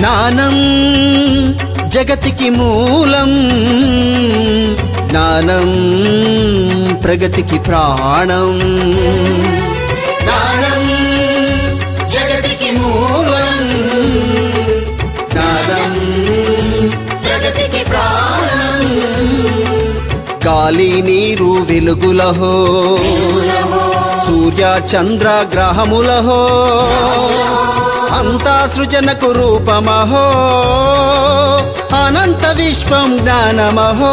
జ్ఞానం జగతికి మూలం జ్ఞానం ప్రగతికి ప్రాణం జ్ఞానం జగతికి మూలం జ్ఞానం ప్రగతికి ప్రాణం గాలి నీరు వెలుగులహో సూర్య చంద్ర గ్రహములహో అంతా సృజనకు రూపమహో అనంత విశ్వం జ్ఞానమహో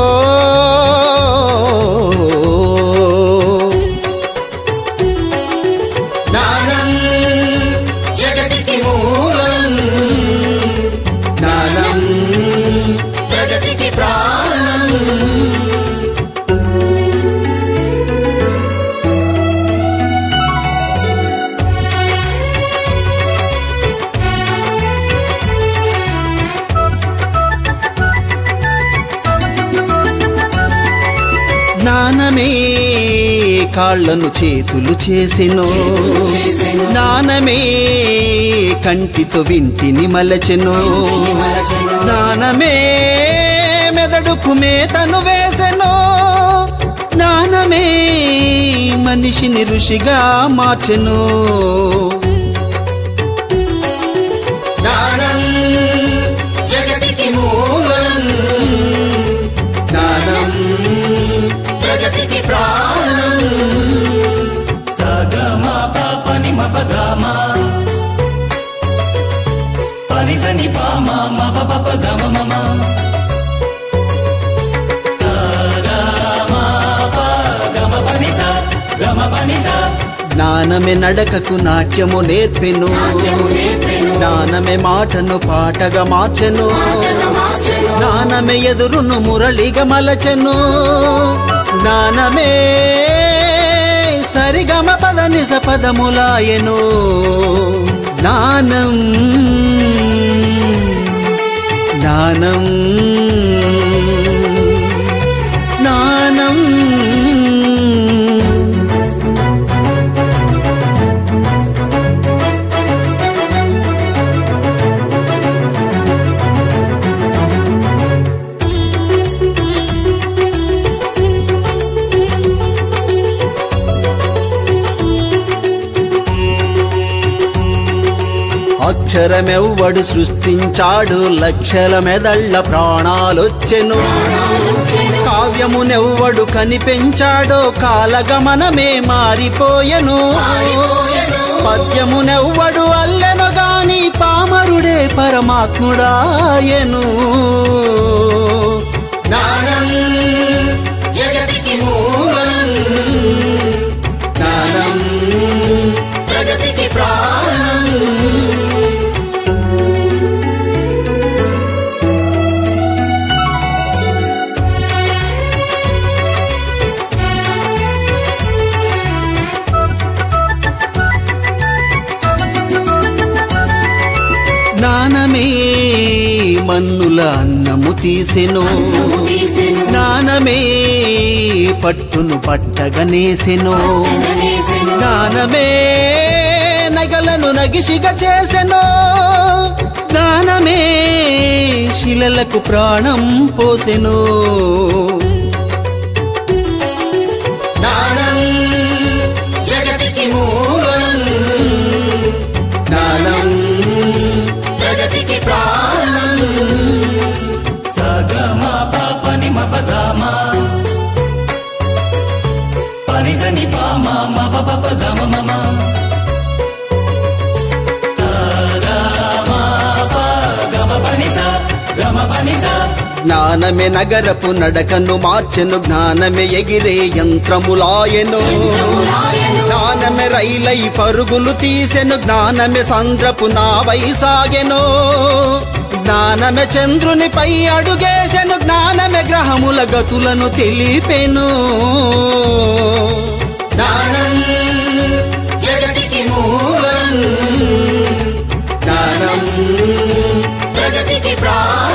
జ్ఞానం జగతికి మూలం జ్ఞానం ప్రగతికి ప్రాణం జ్ఞానమే కాళ్ళను చేతులు చేసెను జ్ఞానమే కంటితో వింటిని మలచెను జ్ఞానమే మెదడుకు మేతను వేసెను జ్ఞానమే మనిషిని ఋషిగా మార్చెను జ్ఞానం జగతికి మూలం జ్ఞానం ప్రగతికి ప్రాణం సగమ పని మపగమ పని సని పామ మప పప గమ మమ గమ పని స గమ పని స జ్ఞానమే నడకకు నాట్యము నేర్పెను జ్ఞానమే మాటను పాటగా మార్చెను జ్ఞానమే ఎదురును మురళిగా మలచెను జ్ఞానమే సరిగమ పద నిజ పదములాయను జ్ఞానం జ్ఞానం జ్ఞానం అక్షరమెవ్వడు సృష్టించాడు లక్షల మెదళ్ళ ప్రాణాలొచ్చెను కావ్యమునెవ్వడు కనిపెంచాడో కాలగమనమే మారిపోయెను పద్యమునెవ్వడు అల్లెను గాని పామరుడే పరమాత్ముడాయను జ్ఞానం జగతికి మూలం జ్ఞానం ప్రగతికి ప్రాణం జ్ఞానమే మన్నుల అన్నము తీసెను జ్ఞానమే పట్టును పట్టగనేసెను జ్ఞానమే నగలను నగిసిగా చేసెను జ్ఞానమే శిలలకు ప్రాణం పోసెను జ్ఞానం జగతికి మూలం జ్ఞానం ప్రగతికి ప్రాణం సగమ పని మపగమ పని సని పామ మప పప గమ మమ గమ పని స గమ పని స జ్ఞానమే నగరపు నడకను మార్చెను జ్ఞానమే ఎగిరే యంత్రములాయెను జ్ఞానమే రైలై పరుగులు తీసెను జ్ఞానమే సంద్రపు నావై సాగెను జ్ఞానమే చంద్రునిపై అడుగేసెను జ్ఞానమే గ్రహముల గతులను తెలిపెను జ్ఞానం జగతికి మూలం జ్ఞానం ప్రగతికి ప్రాణం